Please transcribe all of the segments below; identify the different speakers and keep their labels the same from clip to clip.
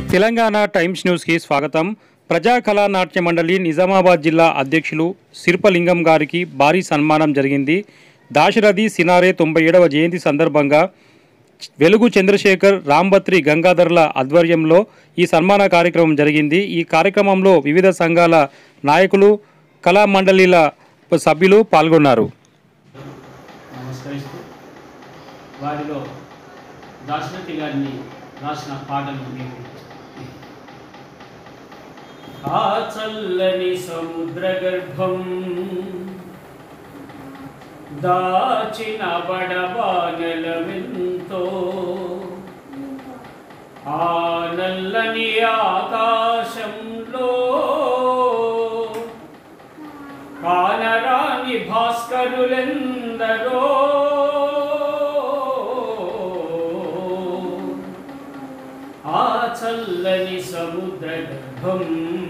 Speaker 1: Telangana times న్యూస్కి స్వాగతం ప్రజా కళా నాట్య మండలి నిజామాబాద్ జిల్లా అధ్యక్షులు శిల్పలింగం గారికి భారీ సన్మానం జరిగింది దాశరథి సినారే తొంభై ఏడవ జయంతి సందర్భంగా వెలుగు చంద్రశేఖర్ రాంబత్రి గంగాధర్ల ఆధ్వర్యంలో ఈ సన్మాన కార్యక్రమం జరిగింది ఈ కార్యక్రమంలో వివిధ సంఘాల నాయకులు కళా మండలిల సభ్యులు పాల్గొన్నారు
Speaker 2: నమస్కరిస్తూ వారిలో దాశరథి గారిని రాసిన పాటలు మీకు ఆ చల్లని సముద్ర గర్భం దాచిన బడబానలమెంతో ఆ నల్లని ఆకాశంలో కానరాని భాస్కరులెందరో ఆ చల్లని సముద్ర గర్భం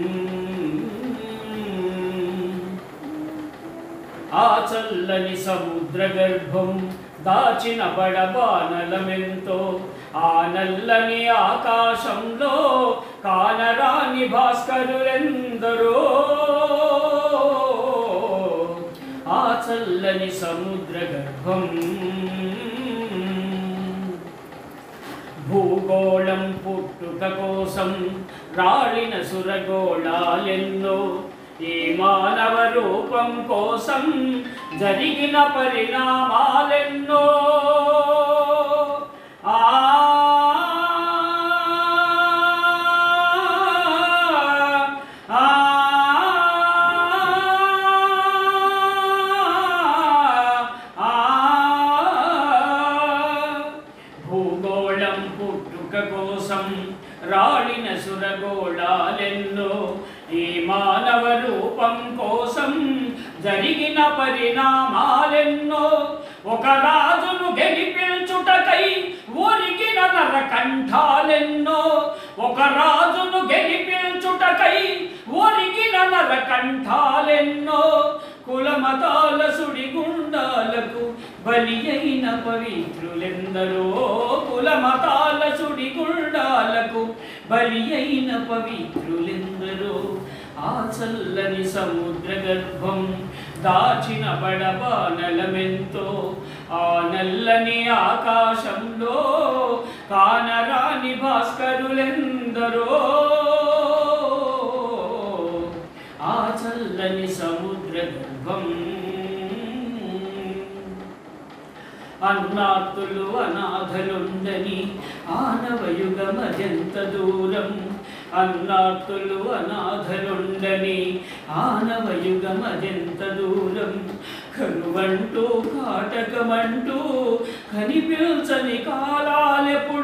Speaker 2: ఆ చల్లని సముద్ర గర్భం దాచిన బడబానలమెంతో ఆ నల్లని ఆకాశంలో కానరాని భాస్కరులెందరో ఆ చల్లని సముద్ర గర్భం భూగోళం పుట్టుక కోసం రాళిన సురగోళాలెన్నో ఈ మానవ రూపం కోసం జరిగిన పరిణామాలెన్నో ఆ ఆ భూగోళం పుట్టుక కోసం రాళిన సురగోళాలెన్నో ఈ మానవ రూపం కోసం జరిగిన పరిణామాలెన్నో ఒక రాజును గెలిపించుటకై ఊరికిన నరకంఠాలెన్నో ఒక రాజును గెలిపించుటకై ఊరికిన నరకంఠాలెన్నో కులమతాల సుడిగుండాలకు బలి అయిన పవిత్రులెందరో కులమతాల సుడిగుండాలకు బలి అయిన పవిత్రులెందరో ఆ చల్లని సముద్ర గర్భం దాచిన బడబానలమెంతో ఆ నల్లని ఆకాశంలో కానరాని భాస్కరులెందరో ఆ చల్లని సముద్ర గర్భం అన్నాతులు అనాథలుండని ఆనవయుగమదెంత దూరం అన్నాతులు అనాథలుండని ఆనవయుగమదెంత దూరం కరువంటూ కాటకమంటూ కనిపించని కాలాలెప్పుడు